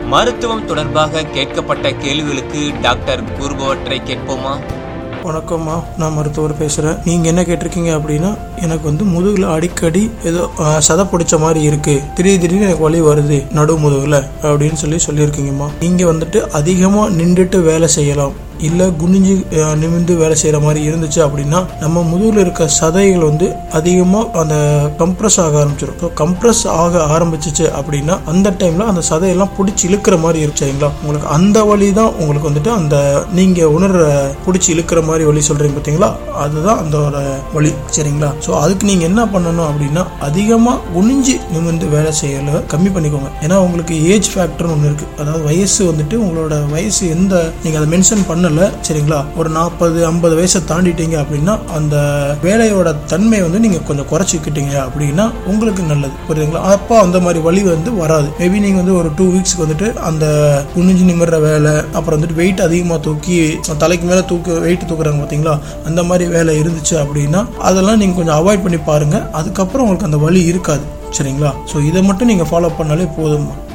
மருத்துவம் தொடர்பாக கேட்கப்பட்ட கேள்விகளுக்கு டாக்டர் கூறுபவற்றை கேட்போமா வணக்கம்மா நான் மருத்துவர் பேசுகிறேன் நீங்கள் என்ன கேட்டிருக்கீங்க அப்படின்னா எனக்கு வந்து முதுகில் அடிக்கடி ஏதோ அஹ், சதை பிடிச்ச மாதிரி இருக்கு திடீர் திடீர்னு எனக்கு வலி வருது நடு முதுகில் அப்படின்னு சொல்லி சொல்லியிருக்கீங்கம்மா நீங்கள் வந்துட்டு அதிகமாக நின்றுட்டு வேலை செய்யலாம் இல்லை குனிஞ்சு அஹ், நிமிர்ந்து வேலை செய்கிற மாதிரி இருந்துச்சு அப்படின்னா நம்ம முதுகில் இருக்க சதைகள் வந்து அதிகமாக அந்த கம்ப்ரஸ் ஆக ஆரம்பிச்சிடும் ஸோ கம்ப்ரஸ் ஆக ஆரம்பிச்சிச்சு அப்படின்னா அந்த டைமில் அந்த சதையெல்லாம் பிடிச்சி இழுக்கிற மாதிரி இருக்கு சரிங்களா உங்களுக்கு அந்த வலி தான் உங்களுக்கு வந்துட்டு அந்த நீங்கள் உணர்ற பிடிச்சி இழுக்கிற மாதிரி வலி சொல்கிறீங்க பார்த்தீங்களா அதுதான் அந்த வலி சரிங்களா ஸோ அதுக்கு நீங்கள் என்ன பண்ணணும் அப்படின்னா அதிகமாக குனிஞ்சு நிமிர்ந்து வேலை செய்யல கம்மி பண்ணிக்கோங்க ஏன்னா உங்களுக்கு ஏஜ் ஃபேக்டர்னு ஒன்று இருக்குது அதாவது வயசு வந்துட்டு உங்களோட வயசு எந்த நீங்கள் அதை மென்ஷன் பண்ணல சரிங்களா ஒரு நாற்பது ஐம்பது வயசை தாண்டிட்டீங்க அப்படின்னா அந்த வேலையோட தன்மை வந்து நீங்கள் கொஞ்சம் குறைச்சிக்கிட்டீங்க அப்படின்னா உங்களுக்கு நல்லது புரியுதுங்களா அப்போ அந்த மாதிரி வலி வந்து வராது மேபி நீங்கள் வந்து ஒரு டூ வீக்ஸ்க்கு வந்துட்டு அந்த குனிஞ்சு நிமிர்ற வேலை அப்புறம் வந்துட்டு வெயிட் அதிகமாக தூக்கி தலைக்கு மேலே தூக்கு வெயிட் தூக்குறாங்க பார்த்தீங்களா அந்த மாதிரி வேலை இருந்துச்சு அப்படின்னா அதெல்லாம் நீங்கள் கொஞ்சம் அவாய்ட் பண்ணி பாருங்கள் அதுக்கப்புறம் உங்களுக்கு அந்த வலி இருக்காது சரிங்களா ஸோ இதை மட்டும் நீங்கள் ஃபாலோ பண்ணாலே போதும்